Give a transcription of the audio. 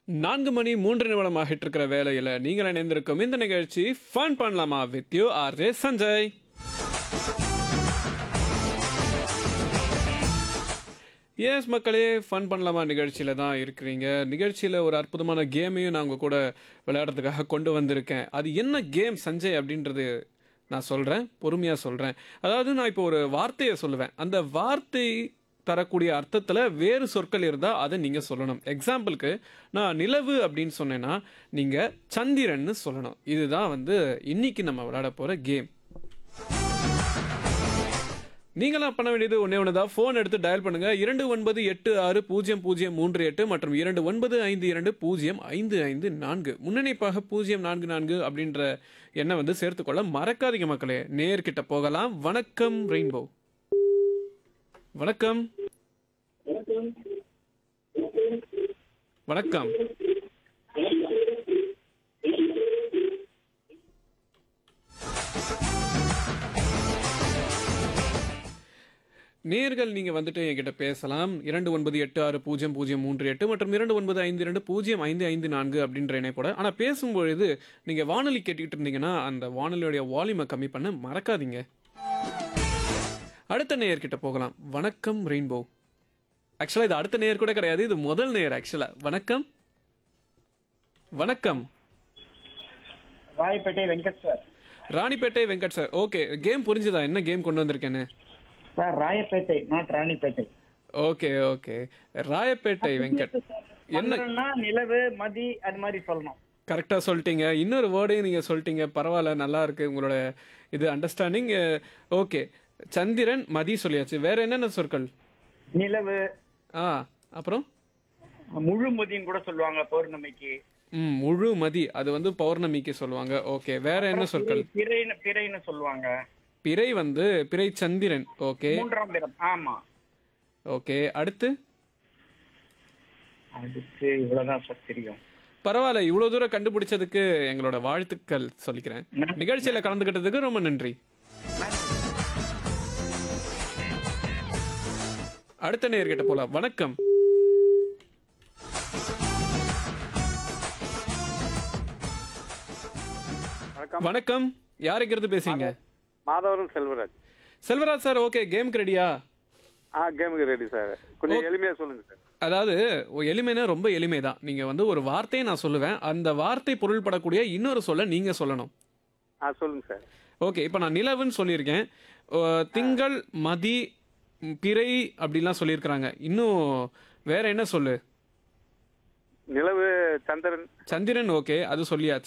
நான்கு மணி மூன்று நிமிடம் ஆகிட்டு இருக்கிற வேலையில் நீங்கள் இணைந்திருக்கும் இந்த நிகழ்ச்சி ஃபன் பண்ணலாமா with you R J Sanjay S மக்களே ஃபன் பண்ணலாமா நிகழ்ச்சியில் தான் இருக்கிறீங்க நிகழ்ச்சியில் ஒரு அற்புதமான கேமையும் நான் உங்கள் கூட விளையாடுறதுக்காக கொண்டு வந்திருக்கேன் அது என்ன கேம் சஞ்சய் அப்படின்றது நான் சொல்கிறேன் பொறுமையாக சொல்கிறேன் அதாவது நான் இப்போ ஒரு வார்த்தையை சொல்லுவேன் அந்த வார்த்தை தரக்கூடிய அர்த்தத்தில் வேறு சொற்கள் இருந்தால் அதை நீங்கள் சொல்லணும் எக்ஸாம்பிளுக்கு நான் நிலவு அப்படின்னு சொன்னேன்னா நீங்கள் சந்திரன்னு சொல்லணும் இதுதான் வந்து இன்னைக்கு நம்ம விளையாட போகிற கேம் நீங்களாம் பண்ண வேண்டியது ஒன்றே ஒன்று தான் ஃபோன் எடுத்து டயல் பண்ணுங்க இரண்டு ஒன்பது எட்டு ஆறு பூஜ்ஜியம் பூஜ்ஜியம் மூன்று எட்டு மற்றும் இரண்டு ஒன்பது ஐந்து இரண்டு பூஜ்ஜியம் ஐந்து ஐந்து நான்கு முன்னணிப்பாக பூஜ்ஜியம் நான்கு நான்கு அப்படின்ற எண்ணை வந்து சேர்த்துக்கொள்ள மறக்காதீங்க மக்களே நேர்கிட்ட போகலாம் வணக்கம் ரெயின்போ வணக்கம் வணக்கம் நேர்கள் நீங்க வந்துட்டு என்கிட்ட பேசலாம் இரண்டு ஒன்பது எட்டு ஆறு பூஜ்ஜியம் பூஜ்ஜியம் மூன்று எட்டு மற்றும் இரண்டு ஒன்பது ஐந்து இரண்டு பூஜ்ஜியம் ஐந்து ஐந்து நான்கு அப்படின்ற இணைப்போட ஆனா பேசும்பொழுது நீங்க வானொலி கேட்டுக்கிட்டு இருந்தீங்கன்னா அந்த வானொலியோடைய வால்யூமை கம்மி பண்ண மறக்காதீங்க அடுத்த நேயர்கிட்ட போகலாம் வணக்கம் ரெயின்போ ஆக்சுவலா இது அடுத்த நேயர் கூட கிடையாது இது முதல் நேயர் ஆக்சுவலா வணக்கம் வணக்கம் Royapettah Venkat sir Ranipet Venkat sir okay game புரிஞ்சுதா என்ன கேம் கொண்டு வந்திருக்கேன்னு sir Royapettah not Ranipet okay okay Royapettah Venkat என்ன சந்திரன்னா நிலவு மதி அது மாதிரி சொல்லணும் கரெக்டாக சொல்லிட்டீங்க இன்னொரு வேர்டையும் நீங்கள் சொல்லிட்டீங்க பரவாயில்ல நல்லா இருக்கு உங்களோட இது அண்டர்ஸ்டாண்டிங் ஓகே சந்திரன் மதி சொல்லியாச்சு வேற என்னென்ன சொற்கள் நிலவு ஆ அப்புறம் முழு மதின்னு கூட சொல்லுவாங்க பௌர்ணமிக்கு ம் முழு மதி அது வந்து பௌர்ணமிக்கு சொல்லுவாங்க ஓகே வேற என்ன சொற்கள் பிறைன்னு பிறைன்னு சொல்லுவாங்க பிறை வந்து பிறை சந்திரன் ஓகே மூன்றாம் பிறம் ஆமா ஓகே அடுத்து அதுக்கு இவ்வளவுதான் சார் தெரியும் பரவாயில்ல இவ்வளோ தூரம் கண்டுபிடிச்சதுக்கு எங்களோட வாழ்த்துக்கள் சொல்லிக்கிறேன் நிகழ்ச்சியில் கலந்துக்கிட்டதுக்கு ரொம்ப நன்றி அடுத்த நேர்கிட்ட போலாம் வணக்கம் வணக்கம் வணக்கம் யாருக்கிறது பேசுறீங்க மாதவரம் செல்வராஜ் செல்வராஜ் சார் ஓகே கேம்க்கு ரெடியா ஆ கேமுக்கு ரெடி சார் கொஞ்சம் எளிமையா சொல்லுங்க சார் அதாவது ஒ- எளிமைனா ரொம்ப எளிமை தான் நீங்க வந்து ஒரு வார்த்தையை நான் சொல்லுவேன் அந்த வார்த்தை பொருள்படக்கூடிய இன்னொரு சொல்ல நீங்க சொல்லணும் ஆ சொல்லுங்க சார் ஓகே இப்போ நான் நிலவுன்னு சொல்லியிருக்கேன் ஓ, திங்கள் மதி ம், பிறை அப்படிலாம் சொல்லியிருக்கிறாங்க இன்னும் வேற என்ன சொல்லு நிலவு சந்திரன் சந்திரன் ஓகே அது சொல்லியாச்சு